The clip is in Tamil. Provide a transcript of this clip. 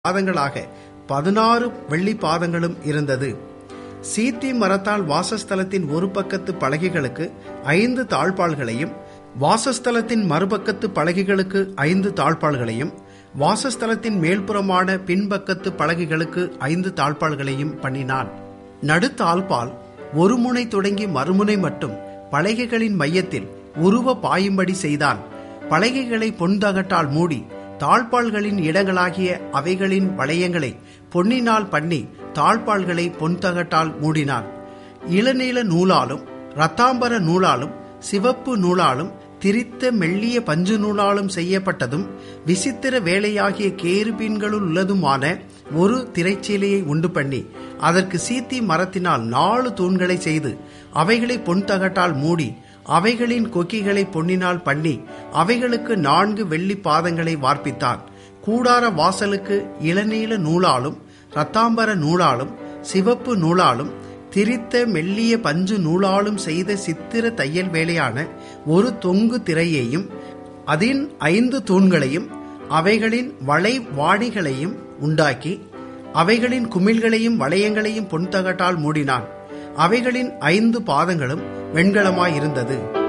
பாதங்களாக பதினாறு வெள்ளி பாதங்களும் இருந்தது சீத்தி மரத்தால் வாசஸ்தலத்தின் ஒரு பக்கத்து பலகைகளுக்கு ஐந்து தாழ்பாள்களையும் வாசஸ்தலத்தின் மறுபக்கத்து பலகைகளுக்கு ஐந்து தாழ்பாள்களையும் வாசஸ்தலத்தின் மேல்புறமான பின்பக்கத்து பலகைகளுக்கு ஐந்து தாழ்பாள்களையும் பண்ணினான் நடுத்தாழ்பால் ஒரு முனை தொடங்கி மறுமுனை மட்டும் பலகைகளின் மையத்தில் உருவ பாயும்படி செய்தான் பலகைகளை பொன்தகட்டால் மூடி தாழ்பாள்களின் இடங்களாகிய அவைகளின் வளையங்களை பொன்னினால் பண்ணி தாழ்பாள்களை பொன்தகட்டால் மூடினான் இளநீல நூலாலும் இரத்தாம்பர நூலாலும் சிவப்பு நூலாலும் திரித்த மெல்லிய பஞ்சு நூலாலும் செய்யப்பட்டதும் விசித்திர வேலையாகிய கேருபீன்களுள் உள்ளதுமான ஒரு திரைச்சீலையை உண்டு பண்ணி அதற்கு சீத்தி மரத்தினால் நாலு தூண்களை செய்து அவைகளை பொன்தகட்டால் மூடி அவைகளின் கொக்கிகளை பொன்னினால் பண்ணி அவைகளுக்கு நான்கு வெள்ளி பாதங்களை வார்ப்பித்தான் கூடார வாசலுக்கு இளநீல நூலாலும் இரத்தாம்பர நூலாலும் சிவப்பு நூலாலும் திரித்த மெல்லிய பஞ்சு நூலாலும் செய்த சித்திர தையல் வேலையான ஒரு தொங்கு திரையையும் அதின் ஐந்து தூண்களையும் அவைகளின் வளை வாடிகளையும் உண்டாக்கி அவைகளின் குமிழ்களையும் வளையங்களையும் பொன்தகட்டால் மூடினான் அவைகளின் ஐந்து பாதங்களும் வெண்கலமாயிருந்தது